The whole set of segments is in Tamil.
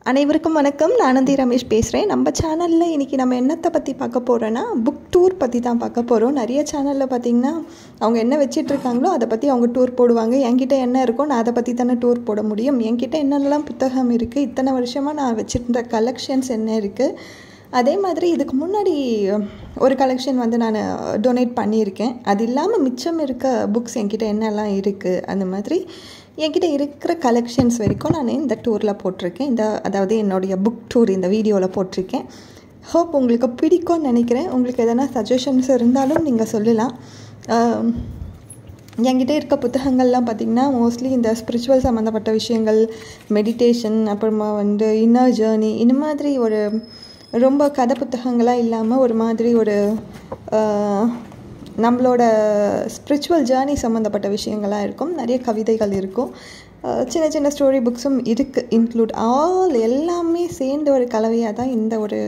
அனைவருக்கும் வணக்கம் நான் ஆனந்தி ரமேஷ் பேசுகிறேன் நம்ம சேனலில் இன்றைக்கி நம்ம என்னத்தை பற்றி பார்க்க போகிறோன்னா புக் டூர் பற்றி தான் பார்க்க போகிறோம் நிறைய சேனலில் பார்த்திங்கன்னா அவங்க என்ன வச்சிட்ருக்காங்களோ அதை பற்றி அவங்க டூர் போடுவாங்க என்கிட்ட என்ன இருக்கோ நான் அதை பற்றி தானே டூர் போட முடியும் என்கிட்ட என்னென்னலாம் புத்தகம் இருக்குது இத்தனை வருஷமாக நான் வச்சுருந்த கலெக்ஷன்ஸ் என்ன இருக்குது அதே மாதிரி இதுக்கு முன்னாடி ஒரு கலெக்ஷன் வந்து நான் டொனேட் பண்ணியிருக்கேன் அது இல்லாமல் மிச்சம் இருக்க புக்ஸ் என்கிட்ட என்னெல்லாம் இருக்குது அந்த மாதிரி என்கிட்ட இருக்கிற கலெக்ஷன்ஸ் வரைக்கும் நான் இந்த டூரில் போட்டிருக்கேன் இந்த அதாவது என்னுடைய புக் டூர் இந்த வீடியோவில் போட்டிருக்கேன் ஹோப் உங்களுக்கு பிடிக்கும்னு நினைக்கிறேன் உங்களுக்கு எதனா சஜஷன்ஸ் இருந்தாலும் நீங்கள் சொல்லலாம் ஆம், என்கிட்ட இருக்க புத்தகங்கள்லாம் பார்த்திங்கன்னா மோஸ்ட்லி இந்த ஸ்பிரிச்சுவல் சம்மந்தப்பட்ட விஷயங்கள் மெடிடேஷன் அப்புறமா வந்து இன்னர் ஜேர்னி இந்த மாதிரி ஒரு ரொம்ப கதை புத்தகங்களாக இல்லாமல் ஒரு மாதிரி ஒரு ஆஹ், நம்மளோட ஸ்பிரிச்சுவல் ஜேர்னி சம்மந்தப்பட்ட விஷயங்களாக இருக்கும் நிறைய கவிதைகள் இருக்கும் ஆஹ், சின்ன சின்ன ஸ்டோரி புக்ஸும் இருக்குது இன்க்ளூட் ஆல் எல்லாமே சேர்ந்த ஒரு கலவையாக தான் இந்த ஒரு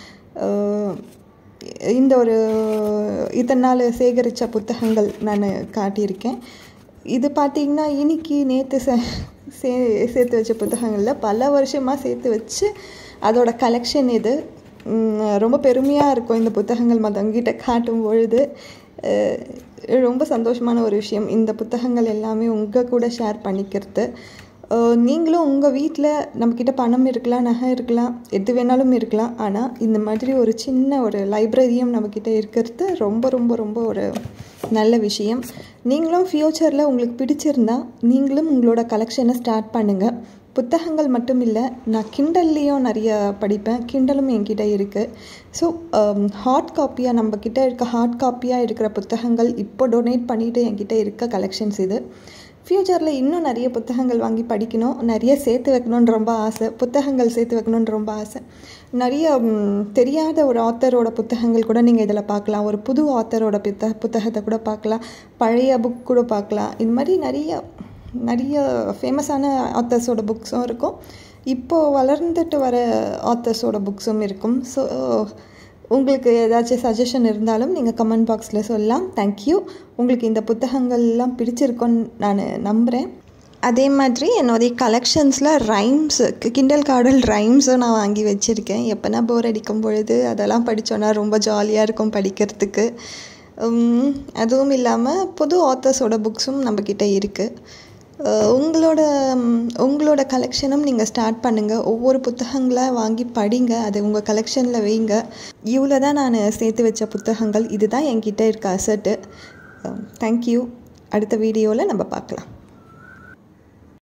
ஆஹ், இந்த ஒரு இத்தனை நாள் சேகரித்த புத்தகங்கள் நான் காட்டியிருக்கேன் இது பார்த்திங்கன்னா இன்னைக்கு நேற்று சே சே சேர்த்து வச்ச புத்தகங்களில் பல வருஷமாக சேர்த்து வச்சு அதோட கலெக்ஷன் இது உம், ரொம்ப பெருமையாக இருக்கும் இந்த புத்தகங்கள் மற்றவங்கிட்ட காட்டும் பொழுது அஹ், ரொம்ப சந்தோஷமான ஒரு விஷயம் இந்த புத்தகங்கள் எல்லாமே உங்கள் கூட ஷேர் பண்ணிக்கிறது அஹ், நீங்களும் உங்கள் வீட்டில் நம்மக்கிட்ட பணம் இருக்கலாம் நகை இருக்கலாம் எது வேணாலும் இருக்கலாம் ஆனால் இந்த மாதிரி ஒரு சின்ன ஒரு லைப்ரரியும் நம்மக்கிட்ட இருக்கிறது ரொம்ப ரொம்ப ரொம்ப ஒரு நல்ல விஷயம் நீங்களும் ஃப்யூச்சரில் உங்களுக்கு பிடிச்சிருந்தா நீங்களும் உங்களோட கலெக்ஷனை ஸ்டார்ட் பண்ணுங்கள் புத்தகங்கள் மட்டும் இல்லை நான் கிண்டல்லையும் நிறைய படிப்பேன் கிண்டலும் என்கிட்ட இருக்குது ஸோ ஹார்ட் காப்பியாக நம்ம கிட்ட இருக்க ஹார்ட் காப்பியாக இருக்கிற புத்தகங்கள் இப்போ டொனேட் பண்ணிட்டு என்கிட்ட இருக்க கலெக்ஷன்ஸ் இது ஃப்யூச்சரில் இன்னும் நிறைய புத்தகங்கள் வாங்கி படிக்கணும் நிறைய சேர்த்து வைக்கணுன்னு ரொம்ப ஆசை புத்தகங்கள் சேர்த்து வைக்கணுன்னு ரொம்ப ஆசை நிறைய ம், தெரியாத ஒரு ஆத்தரோட புத்தகங்கள் கூட நீங்கள் இதில் பார்க்கலாம் ஒரு புது ஆத்தரோட புத்த புத்தகத்தை கூட பார்க்கலாம் பழைய புக் கூட பார்க்கலாம் இது மாதிரி நிறைய நிறைய ஃபேமஸான ஆத்தர்ஸோட புக்ஸும் இருக்கும் இப்போது வளர்ந்துட்டு வர ஆத்தர்ஸோட புக்ஸும் இருக்கும் ஸோ உங்களுக்கு ஏதாச்சும் சஜஷன் இருந்தாலும் நீங்கள் கமெண்ட் பாக்ஸில் சொல்லலாம் தேங்க்யூ உங்களுக்கு இந்த புத்தகங்கள்லாம் பிடிச்சிருக்குன்னு நான் நம்புகிறேன் அதே மாதிரி என்னுடைய கலெக்ஷன்ஸில் ரைம்ஸ் கிண்டல் கார்டல் ரைம்ஸும் நான் வாங்கி வச்சுருக்கேன் எப்போனா போர் அடிக்கும் பொழுது அதெல்லாம் படித்தோன்னா ரொம்ப ஜாலியாக இருக்கும் படிக்கிறதுக்கு உம், அதுவும் இல்லாமல் புது ஆத்தர்ஸோட புக்ஸும் நம்மக்கிட்ட இருக்குது அஹ் உங்களோட ம், உங்களோட கலெக்ஷனும் நீங்கள் ஸ்டார்ட் பண்ணுங்கள் ஒவ்வொரு புத்தகங்களாக வாங்கி படிங்க அது உங்கள் கலெக்ஷனில் வைங்க இவ்வளோ தான் நான் சேர்த்து வச்ச புத்தகங்கள் இதுதான் என்கிட்ட இருக்க அசட்டு தேங்க்யூ அடுத்த வீடியோவில் நம்ம பார்க்கலாம்